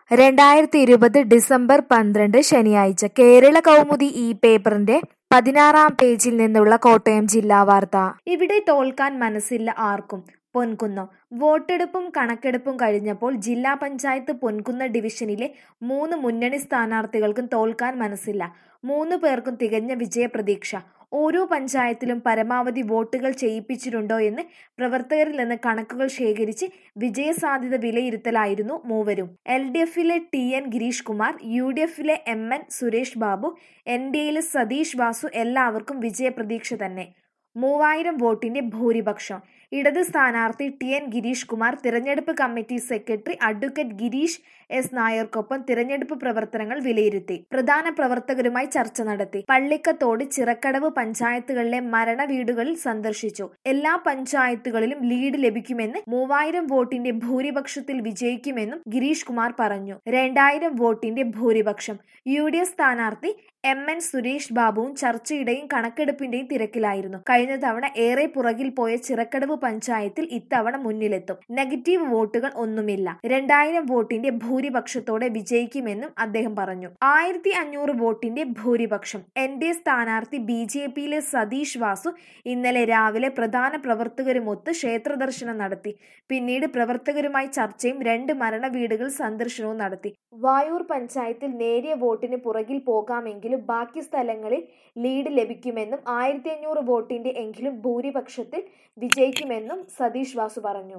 രണ്ടായിരത്തി ഇരുപത് ഡിസംബർ പന്ത്രണ്ട് ശനിയാഴ്ച കേരള കൗമുദി ഈ പേപ്പറിന്റെ പതിനാറാം പേജിൽ നിന്നുള്ള കോട്ടയം ജില്ലാ വാർത്ത ഇവിടെ തോൽക്കാൻ മനസ്സില്ല ആർക്കും പൊൻകുന്നം വോട്ടെടുപ്പും കണക്കെടുപ്പും കഴിഞ്ഞപ്പോൾ ജില്ലാ പഞ്ചായത്ത് പൊൻകുന്ന ഡിവിഷനിലെ മൂന്ന് മുന്നണി സ്ഥാനാർത്ഥികൾക്കും തോൽക്കാൻ മനസ്സില്ല മൂന്ന് പേർക്കും തികഞ്ഞ വിജയപ്രതീക്ഷ ഓരോ പഞ്ചായത്തിലും പരമാവധി വോട്ടുകൾ ചെയ്യിപ്പിച്ചിട്ടുണ്ടോ എന്ന് പ്രവർത്തകരിൽ നിന്ന് കണക്കുകൾ ശേഖരിച്ച് വിജയസാധ്യത വിലയിരുത്തലായിരുന്നു മൂവരും എൽ ഡി എഫിലെ T N Gireesh Kumar U D എഫിലെ M N Suresh Babu N D എയിലെ സതീഷ് വാസു എല്ലാവർക്കും വിജയപ്രതീക്ഷ തന്നെ മൂവായിരം വോട്ടിന്റെ ഭൂരിപക്ഷം ഇടത് സ്ഥാനാർത്ഥി ടി എൻ ഗിരീഷ് കുമാർ തിരഞ്ഞെടുപ്പ് committee secretary advocate Gireesh S നായർക്കൊപ്പം തിരഞ്ഞെടുപ്പ് പ്രവർത്തനങ്ങൾ വിലയിരുത്തി പ്രധാന പ്രവർത്തകരുമായി ചർച്ച നടത്തി പള്ളിക്കത്തോട് ചിറക്കടവ് പഞ്ചായത്തുകളിലെ മരണ വീടുകളിൽ സന്ദർശിച്ചു എല്ലാ പഞ്ചായത്തുകളിലും ലീഡ് ലഭിക്കുമെന്ന് മൂവായിരം വോട്ടിന്റെ ഭൂരിപക്ഷത്തിൽ വിജയിക്കുമെന്നും ഗിരീഷ് കുമാർ പറഞ്ഞു രണ്ടായിരം വോട്ടിന്റെ ഭൂരിപക്ഷം യു ഡി എഫ് സ്ഥാനാർത്ഥി എം എൻ സുരേഷ് ബാബുവും ചർച്ചയുടെയും കണക്കെടുപ്പിന്റെയും തിരക്കിലായിരുന്നു കഴിഞ്ഞ തവണ ഏറെ പുറകിൽ പോയ ചിറക്കടവ് പഞ്ചായത്തിൽ ഇത്തവണ മുന്നിലെത്തും നെഗറ്റീവ് വോട്ടുകൾ ഒന്നുമില്ല രണ്ടായിരം വോട്ടിന്റെ ഭൂരിപക്ഷത്തോടെ വിജയിക്കുമെന്നും അദ്ദേഹം പറഞ്ഞു ആയിരത്തി അഞ്ഞൂറ് വോട്ടിന്റെ ഭൂരിപക്ഷം എൻ ഡി എ സ്ഥാനാർത്ഥി ബി ജെ പിയിലെ സതീഷ് വാസു ഇന്നലെ രാവിലെ പ്രധാന പ്രവർത്തകരുമൊത്ത് ക്ഷേത്ര ദർശനം നടത്തി പിന്നീട് പ്രവർത്തകരുമായി ചർച്ചയും രണ്ട് മരണ വീടുകൾ സന്ദർശനവും നടത്തി വായൂർ പഞ്ചായത്തിൽ നേരിയ വോട്ടിന് പുറകിൽ പോകാമെങ്കിലും ബാക്കി സ്ഥലങ്ങളിൽ ലീഡ് ലഭിക്കുമെന്നും ആയിരത്തി അഞ്ഞൂറ് വോട്ടിന്റെ എങ്കിലും ഭൂരിപക്ഷത്തിൽ വിജയിക്കുമെന്നും സതീഷ് വാസു പറഞ്ഞു